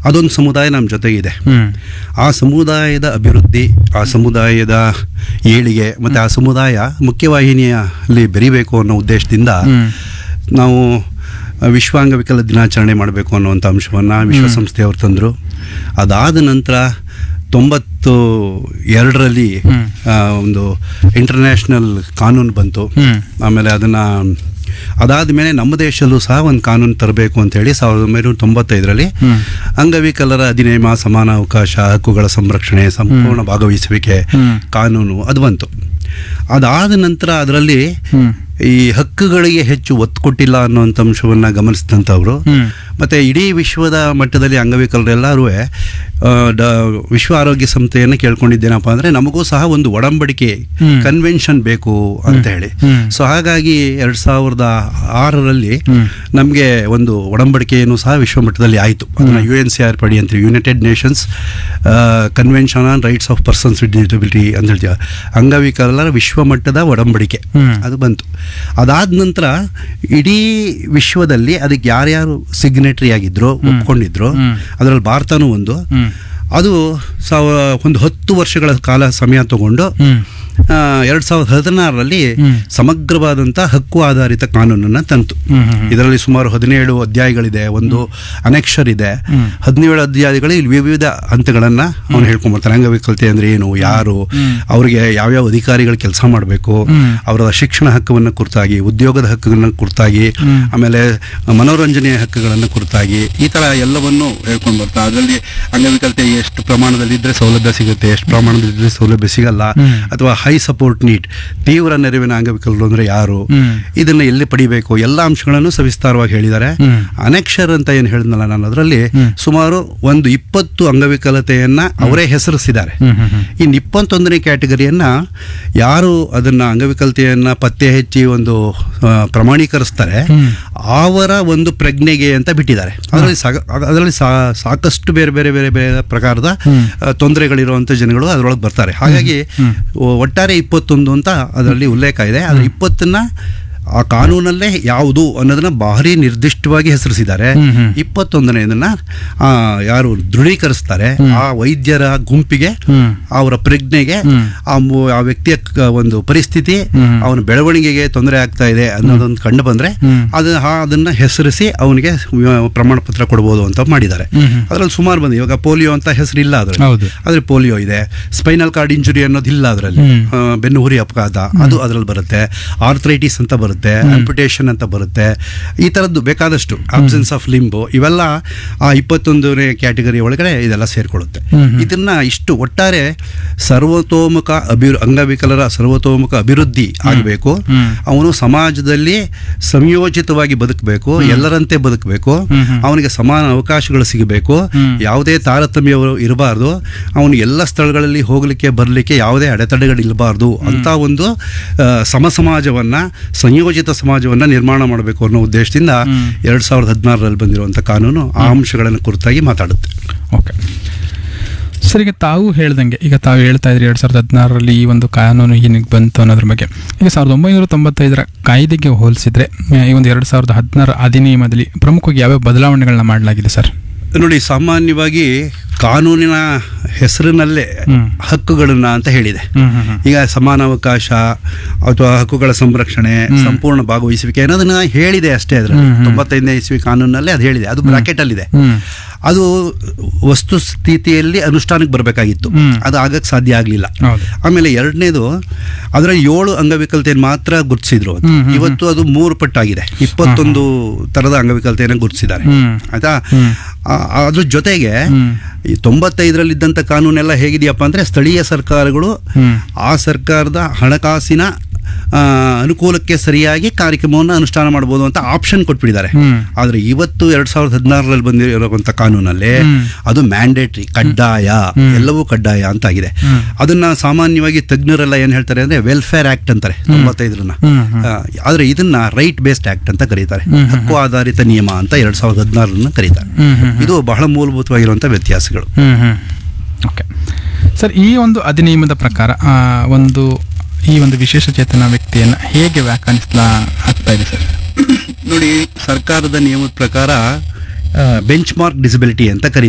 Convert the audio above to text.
ಅದೊಂದು ಸಮುದಾಯ ನಮ್ಮ ಜೊತೆಗಿದೆ ಹ್ಮ್ ಆ ಸಮುದಾಯದ ಅಭಿವೃದ್ಧಿ ಆ ಸಮುದಾಯದ ಏಳಿಗೆ ಮತ್ತು ಆ ಸಮುದಾಯ ಮುಖ್ಯವಾಹಿನಿಯಲ್ಲಿ ಬೆರಿಬೇಕು ಅನ್ನೋ ಉದ್ದೇಶದಿಂದ ಹ್ಮ್ ನಾವು ವಿಶ್ವ ಅಂಗವಿಕಲ ದಿನಾಚರಣೆ ಮಾಡಬೇಕು ಅನ್ನುವಂಥ ಅಂಶವನ್ನು ವಿಶ್ವಸಂಸ್ಥೆಯವರು ತಂದರು ಅದಾದ ನಂತರ ತೊಂಬತ್ತು ಎರಡರಲ್ಲಿ ಹ್ಮ್. ಆ, ಒಂದು ಇಂಟರ್ನ್ಯಾಷನಲ್ ಕಾನೂನು ಬಂತು ಹ್ಮ್ ಆಮೇಲೆ ಅದನ್ನು ಅದಾದ ಮೇಲೆ ನಮ್ಮ ದೇಶದಲ್ಲೂ ಸಹ ಒಂದು ಕಾನೂನು ತರಬೇಕು ಅಂತೇಳಿ ಸಾವಿರದ ಒಂಬೈನೂರ ತೊಂಬತ್ತೈದರಲ್ಲಿ ಹ್ಮ್. ಅಂಗವಿಕಲರ ಅಧಿನಿಯಮ ಸಮಾನ ಅವಕಾಶ ಹಕ್ಕುಗಳ ಸಂರಕ್ಷಣೆ ಸಂಪೂರ್ಣ ಭಾಗವಹಿಸುವಿಕೆ ಹ್ಮ್. ಕಾನೂನು ಅದು ಬಂತು ಅದಾದ ನಂತರ ಅದರಲ್ಲಿ ಹ್ಮ್ ಈ ಹಕ್ಕುಗಳಿಗೆ ಹೆಚ್ಚು ಒತ್ತು ಕೊಟ್ಟಿಲ್ಲ ಅನ್ನುವಂಥ ಅಂಶವನ್ನು ಗಮನಿಸಿದಂಥವ್ರು ಹ್ಮ್ ಮತ್ತು ಇಡೀ ವಿಶ್ವದ ಮಟ್ಟದಲ್ಲಿ ಅಂಗವಿಕಲರೆಲ್ಲರೂ ಡ ವಿಶ್ವ ಆರೋಗ್ಯ ಸಂಸ್ಥೆಯನ್ನು ಕೇಳ್ಕೊಂಡಿದ್ದೇನಪ್ಪ ಅಂದರೆ ನಮಗೂ ಸಹ ಒಂದು ಒಡಂಬಡಿಕೆ ಹ್ಮ್. ಕನ್ವೆನ್ಷನ್ ಬೇಕು ಅಂತ ಹೇಳಿ ಹ್ಮ್. ಸೊ ಹಾಗಾಗಿ ಎರಡು ಸಾವಿರದ ಆರರಲ್ಲಿ ಹ್ಮ್. ನಮಗೆ ಒಂದು ಒಡಂಬಡಿಕೆಯನ್ನು ಸಹ ವಿಶ್ವ ಮಟ್ಟದಲ್ಲಿ ಆಯಿತು ಅದನ್ನು U N C R P D ಅಂತೀವಿ United Nations convention on rights of persons with disability ಅಂತ ಹೇಳ್ತೀವಿ ಅಂಗವಿಕಲರ ವಿಶ್ವ ಮಟ್ಟದ ಒಡಂಬಡಿಕೆ ಹ್ಮ್. ಅದು ಬಂತು ಅದಾದ ನಂತರ ಇಡೀ ವಿಶ್ವದಲ್ಲಿ ಅದಕ್ಕೆ ಯಾರ್ಯಾರು ಸಿಗ್ನೇಟರಿ ಆಗಿದ್ರು ಒಪ್ಕೊಂಡಿದ್ರು ಹ್ಮ್. ಅದರಲ್ಲಿ ಭಾರತನೂ ಒಂದು ಹ್ಮ್ ಅದು ಸಾವ ಒಂದು ಹತ್ತು ವರ್ಷಗಳ ಕಾಲ ಸಮಯ ತಗೊಂಡು ಹ್ಮ್ ಎರಡು ಸಾವಿರದ ಹದಿನಾರರಲ್ಲಿ ಹ್ಮ್. ಸಮಗ್ರವಾದಂಥ ಹಕ್ಕು ಆಧಾರಿತ ಕಾನೂನನ್ನು ತಂತು ಹ್ಮ್ ಹ್ಮ್ ಇದರಲ್ಲಿ ಸುಮಾರು ಹದಿನೇಳು ಅಧ್ಯಾಯಗಳಿದೆ ಒಂದು ಅನೆಕ್ಷರ್ ಇದೆ ಹ್ಮ್. ಹದಿನೇಳು ಅಧ್ಯಾಯಗಳಲ್ಲಿ ವಿವಿಧ ಹಂತಗಳನ್ನು ಅವನು ಹೇಳ್ಕೊಂಬರ್ತಾನೆ ಅಂಗವಿಕಲತೆ ಅಂದ್ರೆ ಏನು ಯಾರು ಹ್ಮ್. ಅವರಿಗೆ ಯಾವ್ಯಾವ ಅಧಿಕಾರಿಗಳು ಕೆಲಸ ಮಾಡಬೇಕು ಹ್ಮ್. ಅವರ ಶಿಕ್ಷಣ ಹಕ್ಕುವನ್ನು ಕುರಿತಾಗಿ ಉದ್ಯೋಗದ ಹಕ್ಕುಗಳನ್ನು ಕುರಿತಾಗಿ ಹ್ಮ್. ಆಮೇಲೆ ಮನೋರಂಜನೆಯ ಹಕ್ಕುಗಳನ್ನು ಕುರಿತಾಗಿ ಈ ತರ ಎಲ್ಲವನ್ನು ಹೇಳ್ಕೊಂಡು ಬರ್ತಾ ಅದರಲ್ಲಿ ಅಂಗವಿಕಲತೆ ಎಷ್ಟು ಪ್ರಮಾಣದಲ್ಲಿ ಇದ್ರೆ ಸೌಲಭ್ಯ ಸಿಗುತ್ತೆ ಎಷ್ಟು ಪ್ರಮಾಣದಲ್ಲಿ ಇದ್ರೆ ಸೌಲಭ್ಯ ಸಿಗಲ್ಲ ಹ್ಮ್. ಅಥವಾ ಹೈ ಸಪೋರ್ಟ್ ನೀಡ್ ತೀವ್ರ ನೆರವಿನ ಅಂಗವಿಕಲರು ಅಂದ್ರೆ ಯಾರು ಹ್ಮ್. ಇದನ್ನ ಎಲ್ಲಿ ಪಡಿಬೇಕು ಎಲ್ಲ ಅಂಶಗಳನ್ನು ಸವಿಸ್ತಾರವಾಗಿ ಹೇಳಿದ್ದಾರೆ ಹ್ಮ್. ಅನೆಕ್ಷರ್ ಅಂತ ಏನು ಹೇಳಿದ್ನಲ್ಲ ನಾನು ಅದರಲ್ಲಿ ಹ್ಮ್. ಸುಮಾರು ಒಂದು ಇಪ್ಪತ್ತು ಅಂಗವಿಕಲತೆಯನ್ನ ಅವರೇ ಹೆಸರಿಸಿದ್ದಾರೆ ಹ್ಮ್ ಹ್ಮ್ ಹ್ಮ್ ಇನ್ನು ಇಪ್ಪತ್ತೊಂದನೇ ಕ್ಯಾಟಗರಿಯನ್ನ ಯಾರು ಅದನ್ನ ಅಂಗವಿಕಲತೆಯನ್ನ ಪತ್ತೆ ಹಚ್ಚಿ ಒಂದು ಆ, ಪ್ರಮಾಣೀಕರಿಸ್ತಾರೆ ಹ್ಮ್. ಅವರ ಒಂದು ಪ್ರಜ್ಞೆಗೆ ಅಂತ ಬಿಟ್ಟಿದ್ದಾರೆ ಅದರಲ್ಲಿ ಸಾಕ- ಅದರಲ್ಲಿ ಸಾ- ಸಾಕಷ್ಟು ಬೇರೆ ಬೇರೆ ಬೇರೆ ಬೇರೆ ಪ್ರಕಾರದ ಹ್ಮ್. ಆ, ತೊಂದರೆಗಳಿರುವಂಥ ಜನಗಳು ಅದರೊಳಗೆ ಬರ್ತಾರೆ ಹಾಗಾಗಿ ಒ- ಒಟ್ಟಾರೆ ಇಪ್ಪತ್ತೊಂದು ಅಂತ ಅದರಲ್ಲಿ ಉಲ್ಲೇಖ ಇದೆ ಅದ್ರ ಇಪ್ಪತ್ತನ್ನ ಆ ಕಾನೂನಲ್ಲೇ ಯಾವುದು ಅನ್ನೋದನ್ನ ಭಾರಿ ನಿರ್ದಿಷ್ಟವಾಗಿ ಹೆಸರಿಸಿದ್ದಾರೆ ಹ್ಮ್, ಹ್ಮ್. ಇಪ್ಪತ್ತೊಂದನೇದನ್ನ ಆ, ಯಾರು ದೃಢೀಕರಿಸ್ತಾರೆ ಆ ವೈದ್ಯರ ಗುಂಪಿಗೆ ಹ್ಮ್. ಅವರ ಪ್ರಜ್ಞೆಗೆ ಹ್ಮ್. ಆ ಮು- ಆ ವ್ಯಕ್ತಿಯ ಕ- ಒಂದು ಪರಿಸ್ಥಿತಿ ಹ್ಮ್. ಅವನ ಬೆಳವಣಿಗೆಗೆ ತೊಂದರೆ ಆಗ್ತಾ ಇದೆ ಅನ್ನೋದೊಂದು ಕಂಡು ಬಂದ್ರೆ ಹ್ಮ್. ಅದು ಆ- ಅದನ್ನ ಹೆಸರಿಸಿ ಅವನಿಗೆ ಪ್ರಮಾಣ ಪತ್ರ ಕೊಡ್ಬೋದು ಅಂತ ಮಾಡಿದ್ದಾರೆ ಹ್ಮ್, ಹ್ಮ್. ಅದರಲ್ಲಿ ಸುಮಾರು ಬಂದಿದೆ ಇವಾಗ ಪೋಲಿಯೋ ಅಂತ ಹೆಸರಿಲ್ಲ ಅದ್ರಲ್ಲಿ ಹೌದು. ಆದ್ರೆ ಪೋಲಿಯೋ ಇದೆ ಸ್ಪೈನಲ್ ಕಾರ್ಡ್ ಇಂಜುರಿ ಅನ್ನೋದು ಇಲ್ಲ ಅದರಲ್ಲಿ ಹ್ಮ್. ಬೆನ್ನು ಹುರಿ ಅಪಘಾತ ಅದು ಅದರಲ್ಲಿ ಬರುತ್ತೆ ಆರ್ಥ್ರೈಟಿಸ್ ಅಂತ ಬರುತ್ತೆ ಆಂಪಿಟೇಷನ್ ಅಂತ ಬರುತ್ತೆ ಈ ಥರದ್ದು ಬೇಕಾದಷ್ಟು ಆಬ್ಸೆನ್ಸ್ ಆಫ್ ಲಿಂಬು ಇವೆಲ್ಲ ಆ ಇಪ್ಪತ್ತೊಂದನೇ ಕ್ಯಾಟಗರಿ ಒಳಗಡೆ ಇದೆಲ್ಲ ಸೇರ್ಕೊಳ್ಳುತ್ತೆ ಹ್ಮ್, ಹ್ಮ್. ಇದನ್ನ ಇಷ್ಟು ಒಟ್ಟಾರೆ ಸರ್ವತೋಮುಖ ಅಭಿವೃ ಅಂಗವಿಕಲರ ಸರ್ವತೋಮುಖ ಅಭಿವೃದ್ಧಿ ಆಗಬೇಕು ಹ್ಮ್. ಅವನು ಸಮಾಜದಲ್ಲಿ ಸಂಯೋಜಿತವಾಗಿ ಬದುಕಬೇಕು ಎಲ್ಲರಂತೆ ಬದುಕಬೇಕು ಹ್ಮ್, ಹ್ಮ್. ಅವನಿಗೆ ಸಮಾನ ಅವಕಾಶಗಳು ಸಿಗಬೇಕು ಹ್ಮ್. ಯಾವುದೇ ತಾರತಮ್ಯ ಇರಬಾರ್ದು ಅವನು ಎಲ್ಲ ಸ್ಥಳಗಳಲ್ಲಿ ಹೋಗಲಿಕ್ಕೆ ಬರಲಿಕ್ಕೆ ಯಾವುದೇ ಅಡೆತಡೆಗಳು ಇರಬಾರ್ದು ಅಂತ ಒಂದು ಆ, ಸಮ ಸಮಾಜವನ್ನ ಸಂಯೋಜಿತ ಸಮಾಜವನ್ನ ನಿರ್ಮಾಣ ಮಾಡಬೇಕು ಅನ್ನೋ ಉದ್ದೇಶದಿಂದ ಹ್ಮ್. ಎರಡ್ ಸಾವಿರದ ಹದಿನಾರರಲ್ಲಿ ಬಂದಿರುವಂಥ ಕಾನೂನು ಆ ಅಂಶಗಳನ್ನು ಕುರಿತಾಗಿ ಮಾತಾಡುತ್ತೆ ಓಕೆ ಸರ್ ಈಗ ತಾವು ಹೇಳ್ದಂಗೆ ಈಗ ತಾವು ಹೇಳ್ತಾ ಇದ್ರಿ ಎರಡ್ ಸಾವಿರದ ಹದಿನಾರರಲ್ಲಿ ಈ ಒಂದು ಕಾನೂನು ಏನಿಗೆ ಬಂತು ಅನ್ನೋದ್ರ ಬಗ್ಗೆ ಈಗ ಸಾವಿರದ ಒಂಬೈನೂರ ತೊಂಬತ್ತೈದರ ಕಾಯ್ದೆಗೆ ಹೋಲಿಸಿದ್ರೆ ಆ, ಈ ಒಂದು ಎರಡ್ ಸಾವಿರದ ಹದಿನಾರ ಅಧಿನಿಯಮದಲ್ಲಿ ಪ್ರಮುಖವಾಗಿ ಯಾವ್ಯಾವ ಬದಲಾವಣೆಗಳನ್ನ ಮಾಡಲಾಗಿದೆ ಸರ್ ನೋಡಿ ಸಾಮಾನ್ಯವಾಗಿ ಕಾನೂನಿನ ಹೆಸರಿನಲ್ಲೇ ಹ್ಮ್. ಹಕ್ಕುಗಳನ್ನ ಅಂತ ಹೇಳಿದೆ ಹ್ಮ್ ಹ್ಮ್ ಹ್ಮ್ ಈಗ ಸಮಾನಾವಕಾಶ ಅಥವಾ ಹಕ್ಕುಗಳ ಸಂರಕ್ಷಣೆ ಸಂಪೂರ್ಣ ಭಾಗವಹಿಸುವಿಕೆ ಅನ್ನೋದನ್ನ ಹೇಳಿದೆ ಅಷ್ಟೇ ಅದರಲ್ಲಿ ಹ್ಮ್, ಹ್ಮ್. ತೊಂಬತ್ತೈದನೇ ಇಸ್ವಿ ಕಾನೂನಲ್ಲಿ ಅದು ಹೇಳಿದೆ ಅದು ಬ್ರಾಕೆಟ್ ಅಲ್ಲಿ ಇದೆ ಹ್ಮ್ ಅದು ವಸ್ತು ಸ್ಥಿತಿಯಲ್ಲಿ ಅನುಷ್ಠಾನಕ್ಕೆ ಬರಬೇಕಾಗಿತ್ತು ಹ್ಮ್. ಅದು ಆಗಕ್ಕೆ ಸಾಧ್ಯ ಆಗಲಿಲ್ಲ ಹೌದು ಆಮೇಲೆ ಎರಡನೇದು ಅದರ ಏಳು ಅಂಗವಿಕಲತೆಯನ್ನು ಮಾತ್ರ ಗುರುತಿಸಿದ್ರು ಅಂತ. ಹ್ಮ್, ಹ್ಮ್, ಹ್ಮ್. ಇವತ್ತು ಅದು ಮೂರು ಪಟ್ಟಾಗಿದೆ ಇಪ್ಪತ್ತೊಂದು ತರದ ಅಂಗವಿಕಲತೆಯನ್ನು ಗುರುತಿಸಿದ್ದಾರೆ ಹ್ಮ್. ಆಯ್ತಾ ಹ್ಮ್. ಆ- ಅದ್ರ ಜೊತೆಗೆ ಹ್ಮ್. ಈ ತೊಂಬತ್ತೈದರಲ್ಲಿದ್ದಂಥ ಕಾನೂನೆಲ್ಲ ಹೇಗಿದೆಯಪ್ಪ ಅಂದ್ರೆ ಸ್ಥಳೀಯ ಸರ್ಕಾರಗಳು ಹ್ಮ್. ಆ ಸರ್ಕಾರದ ಹಣಕಾಸಿನ ಆ, ಅನುಕೂಲಕ್ಕೆ ಸರಿಯಾಗಿ ಕಾರ್ಯಕ್ರಮವನ್ನು ಅನುಷ್ಠಾನ ಮಾಡ್ಬೋದು ಅಂತ ಆಪ್ಷನ್ ಕೊಟ್ಬಿಟ್ಟಿದ್ದಾರೆ ಹ್ಮ್. ಆದ್ರೆ ಇವತ್ತು ಎರಡ್ ಸಾವಿರದ ಹದಿನಾರರಲ್ಲಿ ಬಂದಿರುವಂತ ಕಾನೂನಲ್ಲಿ ಹ್ಮ್. ಅದು ಮ್ಯಾಂಡೇಟ್ರಿ ಕಡ್ಡಾಯ ಹ್ಮ್. ಎಲ್ಲವೂ ಕಡ್ಡಾಯ ಅಂತ ಆಗಿದೆ ಹ್ಮ್. ಅದನ್ನ ಸಾಮಾನ್ಯವಾಗಿ ತಜ್ಞರೆಲ್ಲ ಏನ್ ಹೇಳ್ತಾರೆ ಅಂದ್ರೆ ವೆಲ್ಫೇರ್ ಆಕ್ಟ್ ಅಂತಾರೆ ತೊಂಬತ್ತೈದರನ್ನ ಹ್ಮ್, ಹ್ಮ್. ಆ, ಆದ್ರೆ ಇದನ್ನ ರೈಟ್ ಬೇಸ್ಡ್ ಆಕ್ಟ್ ಅಂತ ಕರೀತಾರೆ ಹ್ಮ್, ಹ್ಮ್, ಹಕ್ಕು ಆಧಾರಿತ ನಿಯಮ ಅಂತ ಎರಡ್ ಸಾವಿರದ ಹದಿನಾರನ್ನ ಕರೀತಾರೆ ಹ್ಮ್, ಹ್ಮ್, ಹ್ಮ್. ಇದು ಬಹಳ ಮೂಲಭೂತವಾಗಿರುವಂತ ವ್ಯತ್ಯಾಸಗಳು ಹ್ಮ್ ಹ್ಮ್ ಓಕೆ ಸರ್ ಈ ಒಂದು ಅಧಿನಿಯಮದ ಪ್ರಕಾರ ಆ, ಒಂದು ಈ ಒಂದು ವಿಶೇಷ ಚೇತನ ವ್ಯಕ್ತಿಯನ್ನ ಹೇಗೆ ವ್ಯಾಖ್ಯಾನಿಸ್ಲಾ ಆಗ್ತಾ ಇದೆ ಸರ್ ನೋಡಿ ಸರ್ಕಾರದ ನಿಯಮದ ಪ್ರಕಾರ ಬೆಂಚ್ ಮಾರ್ಕ್ ಡಿಸಬಿಲಿಟಿ ಅಂತ ಕರೀತಾರೆ